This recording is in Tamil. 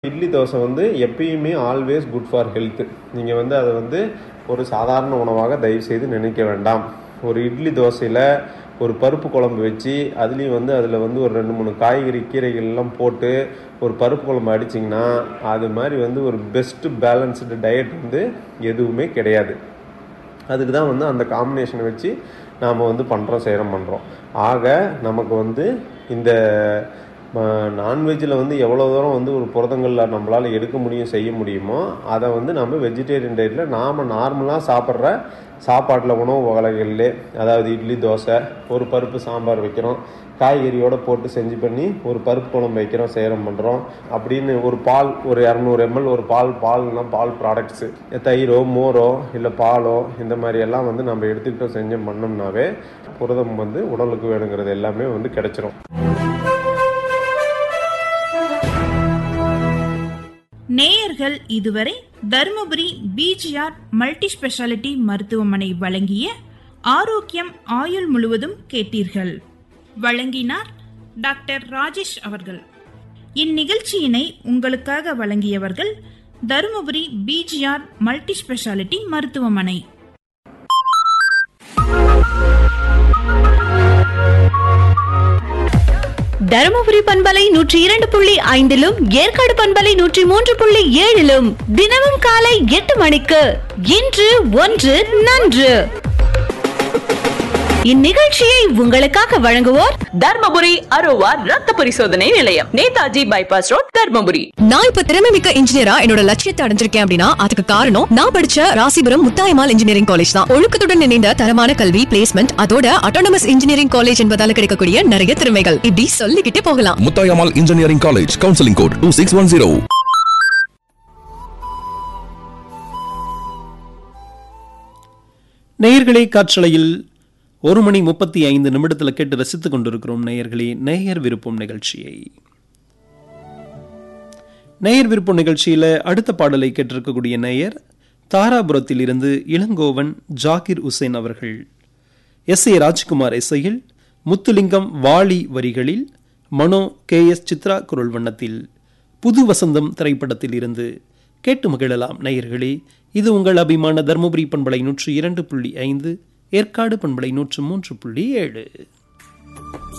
இட்லி தோசை வந்து எப்பயுமே ஆல்வேஸ் குட் ஃபார் ஹெல்த்து நீங்கள் வந்து அதை வந்து ஒரு சாதாரண உணவாக தயவு செய்து நினைக்க வேண்டாம் ஒரு இட்லி தோசையில் ஒரு பருப்பு குழம்பு வச்சு அதுலேயும் வந்து அதில் வந்து ஒரு ரெண்டு மூணு காய்கறி கீரைகள் எல்லாம் போட்டு ஒரு பருப்பு குழம்பு அடிச்சிங்கன்னா அது மாதிரி வந்து ஒரு பெஸ்ட்டு பேலன்ஸ்டு டயட் வந்து எதுவுமே கிடையாது அதுக்கு தான் வந்து அந்த காம்பினேஷனை வச்சு நாம் வந்து பண்ணுறோம் செய்கிறோம் பண்ணுறோம் ஆக நமக்கு வந்து இந்த நான்வெஜ்ஜில் வந்து எவ்வளோ தூரம் வந்து ஒரு புரதங்களில் நம்மளால் எடுக்க முடியும் செய்ய முடியுமோ அதை வந்து நம்ம வெஜிடேரியன் டயட்டில் நாம் நார்மலாக சாப்பிட்ற சாப்பாட்டில் உணவு வகைகளிலே அதாவது இட்லி தோசை ஒரு பருப்பு சாம்பார் வைக்கிறோம் காய்கறியோடு போட்டு செஞ்சு பண்ணி ஒரு பருப்பு குழம்பு வைக்கிறோம் சேரம் பண்ணுறோம் அப்படின்னு ஒரு பால் ஒரு இரநூறு எம்எல் ஒரு பால் பால்னா பால் ப்ராடக்ட்ஸு தயிரோ மோரோ இல்லை பாலோ இந்த மாதிரி எல்லாம் வந்து நம்ம எடுத்துக்கிட்டோம் செஞ்சோம் பண்ணோம்னாவே புரதம் வந்து உடலுக்கு வேணுங்கிறது எல்லாமே வந்து கிடைச்சிரும் நேயர்கள் இதுவரை தருமபுரி பிஜிஆர் மல்டி ஸ்பெஷாலிட்டி மருத்துவமனை வழங்கிய ஆரோக்கியம் ஆயுள் முழுவதும் கேட்டீர்கள் வழங்கினார் டாக்டர் ராஜேஷ் அவர்கள் இந்நிகழ்ச்சியினை உங்களுக்காக வழங்கியவர்கள் தருமபுரி பிஜிஆர் மல்டி ஸ்பெஷாலிட்டி மருத்துவமனை தருமபுரி பண்பலை நூற்றி இரண்டு புள்ளி ஐந்திலும் ஏற்காடு பண்பலை நூற்றி மூன்று புள்ளி ஏழிலும் தினமும் காலை எட்டு மணிக்கு இன்று ஒன்று நன்று இந்நிகழ்ச்சியை உங்களுக்காக வழங்குவோர் தர்மபுரி அரோவா ரத்த பரிசோதனை நிலையம் நேதாஜி பைபாஸ் ரோட் தர்மபுரி நான் இப்ப திறமை மிக்க இன்ஜினியரா என்னோட லட்சியத்தை அடைஞ்சிருக்கேன் அப்படின்னா அதுக்கு காரணம் நான் படிச்ச ராசிபுரம் முத்தாயமால் இன்ஜினியரிங் காலேஜ் தான் ஒழுக்கத்துடன் இணைந்த தரமான கல்வி பிளேஸ்மெண்ட் அதோட அட்டானமஸ் இன்ஜினியரிங் காலேஜ் என்பதால கிடைக்கக்கூடிய நிறைய திறமைகள் இப்படி சொல்லிக்கிட்டே போகலாம் Muthayammal engineering college counselling code two six one zero நேயர்களே காற்றலையில் ஒரு மணி முப்பத்தி ஐந்து நிமிடத்தில் கேட்டு ரசித்துக் கொண்டிருக்கிறோம் நேயர்களே நேயர் விருப்பம் நிகழ்ச்சியை நேயர் விருப்பம் நிகழ்ச்சியில அடுத்த பாடலை கேட்டிருக்கக்கூடிய நேயர் தாராபுரத்தில் இருந்து இளங்கோவன் ஜாகிர் உசேன் அவர்கள் எஸ் ஏ ராஜ்குமார் இசையில் முத்துலிங்கம் வாலி வரிகளில் மனோ கே எஸ் சித்ரா குரல் வண்ணத்தில் புது வசந்தம் திரைப்படத்தில் இருந்து கேட்டு மகிழலாம் நேயர்களே இது உங்கள் அபிமான தர்மபுரி பண்பலை நூற்று இரண்டு புள்ளி ஐந்து ஏற்காடு பண்பலை நூற்று மூன்று புள்ளி ஏழு